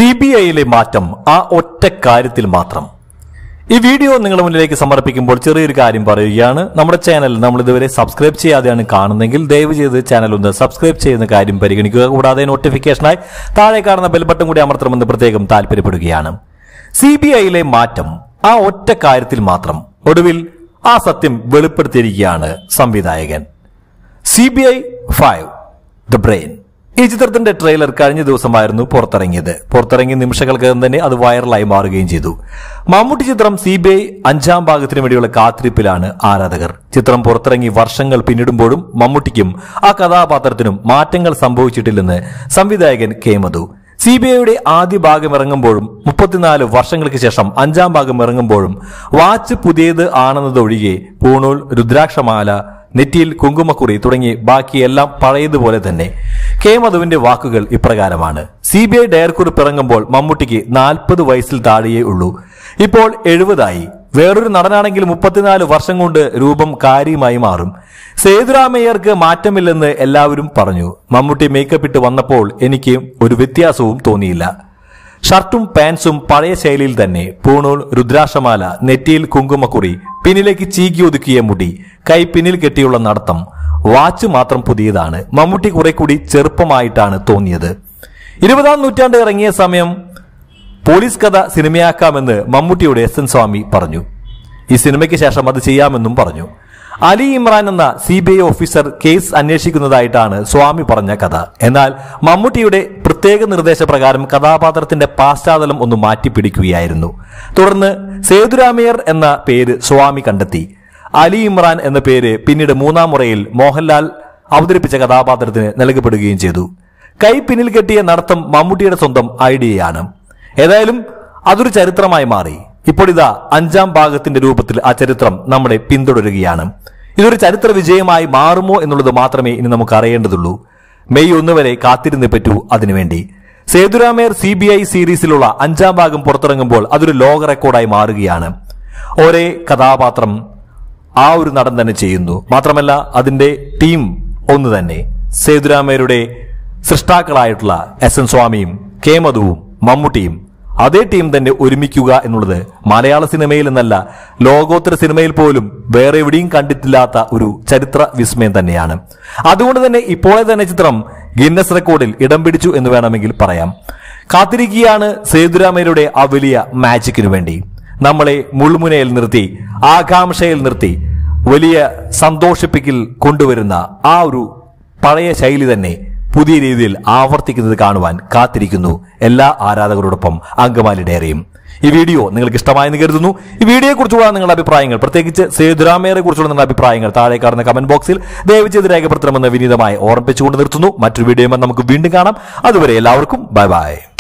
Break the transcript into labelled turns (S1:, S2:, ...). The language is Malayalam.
S1: സി ബി ഐയിലെ മാറ്റം ആ ഒറ്റ കാര്യത്തിൽ മാത്രം ഈ വീഡിയോ നിങ്ങളുടെ മുന്നിലേക്ക് സമർപ്പിക്കുമ്പോൾ ചെറിയൊരു കാര്യം പറയുകയാണ് നമ്മുടെ ചാനൽ നമ്മൾ ഇതുവരെ സബ്സ്ക്രൈബ് ചെയ്യാതെയാണ് കാണുന്നതെങ്കിൽ ദയവ് ചെയ്ത് ചാനൽ ഒന്ന് സബ്സ്ക്രൈബ് ചെയ്യുന്ന കാര്യം പരിഗണിക്കുക കൂടാതെ നോട്ടിഫിക്കേഷനായി താഴെ കാണുന്ന ബെൽ ബട്ടൺ കൂടി അമർത്തണമെന്ന് പ്രത്യേകം താല്പര്യപ്പെടുകയാണ് സി ബി ഐയിലെ മാറ്റം ആ ഒറ്റ കാര്യത്തിൽ മാത്രം ഒടുവിൽ ആ സത്യം വെളിപ്പെടുത്തിയിരിക്കുകയാണ് സംവിധായകൻ C B I five the brain ഈ ചിത്രത്തിന്റെ ട്രെയിലർ കഴിഞ്ഞ ദിവസമായിരുന്നു പുറത്തിറങ്ങിയത് പുറത്തിറങ്ങിയ നിമിഷങ്ങൾക്കകം തന്നെ അത് വൈറലായി മാറുകയും ചെയ്തു മമ്മൂട്ടി ചിത്രം സി ബി ഐ അഞ്ചാം ഭാഗത്തിന് വേണ്ടിയുള്ള കാത്തിരിപ്പിലാണ് ആരാധകർ ചിത്രം പുറത്തിറങ്ങി വർഷങ്ങൾ പിന്നിടുമ്പോഴും മമ്മൂട്ടിക്കും ആ കഥാപാത്രത്തിനും മാറ്റങ്ങൾ സംഭവിച്ചിട്ടില്ലെന്ന് സംവിധായകൻ കെ മധു സി ബി ഐയുടെ ആദ്യ ഭാഗം ഇറങ്ങുമ്പോഴും മുപ്പത്തിനാല് വർഷങ്ങൾക്ക് ശേഷം അഞ്ചാം ഭാഗം ഇറങ്ങുമ്പോഴും വാച്ച് പുതിയത് ആണെന്നതൊഴികെ പൂണൂൽ രുദ്രാക്ഷമാല നെറ്റിയിൽ കുങ്കുമക്കുറി തുടങ്ങി ബാക്കിയെല്ലാം പഴയതുപോലെ തന്നെ കെ മധുവിന്റെ വാക്കുകൾ ഇപ്രകാരമാണ് സി ബി ഐ ഡയർക്കുറിപ്പ് ഇറങ്ങുമ്പോൾ മമ്മൂട്ടിക്ക് നാൽപ്പത് വയസ്സിൽ താഴെയേ ഉള്ളൂ ഇപ്പോൾ എഴുപതായി വേറൊരു നടനാണെങ്കിൽ മുപ്പത്തിനാല് വർഷം കൊണ്ട് രൂപം കാര്യമായി മാറും സേതുരാമയ്യർക്ക് മാറ്റമില്ലെന്ന് എല്ലാവരും പറഞ്ഞു മമ്മൂട്ടി മേക്കപ്പ് ഇട്ട് വന്നപ്പോൾ എനിക്ക് ഒരു വ്യത്യാസവും തോന്നിയില്ല ഷർട്ടും പാൻസും പഴയ ശൈലിയിൽ തന്നെ പൂണൂൽ രുദ്രാക്ഷമാല നെറ്റിയിൽ കുങ്കുമക്കുറി പിന്നിലേക്ക് ചീകി ഒതുക്കിയ മുടി കൈ പിന്നിൽ കെട്ടിയുള്ള നടത്തം വാച്ച് മാത്രം പുതിയതാണ് മമ്മൂട്ടി കുറെ കൂടി ചെറുപ്പമായിട്ടാണ് തോന്നിയത് ഇരുപതാം നൂറ്റാണ്ട് ഇറങ്ങിയ സമയം പോലീസ് കഥ സിനിമയാക്കാമെന്ന് മമ്മൂട്ടിയുടെ എസ് എൻ സ്വാമി പറഞ്ഞു ഈ സിനിമയ്ക്ക് ശേഷം അത് ചെയ്യാമെന്നും പറഞ്ഞു അലി ഇമ്രാൻ എന്ന C B I officer case അന്വേഷിക്കുന്നതായിട്ടാണ് സ്വാമി പറഞ്ഞ കഥ എന്നാൽ മമ്മൂട്ടിയുടെ പ്രത്യേക നിർദ്ദേശപ്രകാരം കഥാപാത്രത്തിന്റെ പാശ്ചാത്തലം ഒന്ന് മാറ്റിപ്പിടിക്കുകയായിരുന്നു തുടർന്ന് സേതുരാമയ്യർ എന്ന പേര് സ്വാമി കണ്ടെത്തി അലി ഇമ്രാൻ എന്ന പേര് പിന്നീട് മൂന്നാം മുറയിൽ മോഹൻലാൽ അവതരിപ്പിച്ച കഥാപാത്രത്തിന് നൽകപ്പെടുകയും ചെയ്തു കൈ പിന്നിൽ കെട്ടിയ നടത്തം മമ്മൂട്ടിയുടെ സ്വന്തം ഐഡിയയാണ് ഏതായാലും അതൊരു ചരിത്രമായി മാറി ഇപ്പോൾ ഇതാ അഞ്ചാം ഭാഗത്തിന്റെ രൂപത്തിൽ ആ ചരിത്രം നമ്മളെ പിന്തുടരുകയാണ് ഇതൊരു ചരിത്ര വിജയമായി മാറുമോ എന്നുള്ളത് മാത്രമേ ഇനി നമുക്ക് അറിയേണ്ടതുള്ളൂ മെയ് ഒന്ന് വരെ കാത്തിരുന്നേ പറ്റൂ അതിനുവേണ്ടി സേതുരാമേർ സി ബി ഐ സീരീസിലുള്ള അഞ്ചാം ഭാഗം പുറത്തിറങ്ങുമ്പോൾ അതൊരു ലോക റെക്കോർഡായി മാറുകയാണ് ഒരേ കഥാപാത്രം ആ ഒരു നടൻ തന്നെ ചെയ്യുന്നു മാത്രമല്ല അതിന്റെ ടീം ഒന്ന് തന്നെ സേതുരാമേരുടെ സൃഷ്ടാക്കളായിട്ടുള്ള എസ് എൻ സ്വാമിയും കെ മധുവും മമ്മൂട്ടിയും അതേ ടീം തന്നെ ഒരുമിക്കുക എന്നുള്ളത് മലയാള സിനിമയിൽ എന്നല്ല ലോകോത്തര സിനിമയിൽ പോലും വേറെ എവിടെയും കണ്ടിട്ടില്ലാത്ത ഒരു ചരിത്ര വിസ്മയം തന്നെയാണ് അതുകൊണ്ട് തന്നെ ഇപ്പോഴെ തന്നെ ചിത്രം ഗിന്നസ് റെക്കോർഡിൽ ഇടം പിടിച്ചു എന്ന് വേണമെങ്കിൽ പറയാം കാത്തിരിക്കുകയാണ് സേതുരാമയ്യരുടെ ആ വലിയ മാജിക്കിനു വേണ്ടി നമ്മളെ മുൾമുനയിൽ നിർത്തി ആകാംക്ഷയിൽ നിർത്തി വലിയ സന്തോഷിപ്പിക്കൽ കൊണ്ടുവരുന്ന ആ ഒരു പഴയ ശൈലി തന്നെ പുതിയ രീതിയിൽ ആവർത്തിക്കുന്നത് കാണുവാൻ കാത്തിരിക്കുന്നു എല്ലാ ആരാധകരോടൊപ്പം അങ്കമാലി ഡയറിയും ഈ വീഡിയോ നിങ്ങൾക്ക് ഇഷ്ടമായെന്ന് കരുതുന്നു ഈ വീഡിയോയെ കുറിച്ചുള്ള നിങ്ങളുടെ അഭിപ്രായങ്ങൾ പ്രത്യേകിച്ച് സേതുരാമയെ കുറിച്ചുള്ള നിങ്ങളുടെ അഭിപ്രായങ്ങൾ താഴെ കാണുന്ന കമന്റ് ബോക്സിൽ ദയവ് ചെയ്ത് രേഖപ്പെടുത്തണമെന്ന് വിനീതമായി ഓർമ്മിപ്പിച്ചുകൊണ്ട് നിർത്തുന്നു മറ്റൊരു വീഡിയോയുമായി നമുക്ക് വീണ്ടും കാണാം അതുവരെ എല്ലാവർക്കും ബൈ ബൈ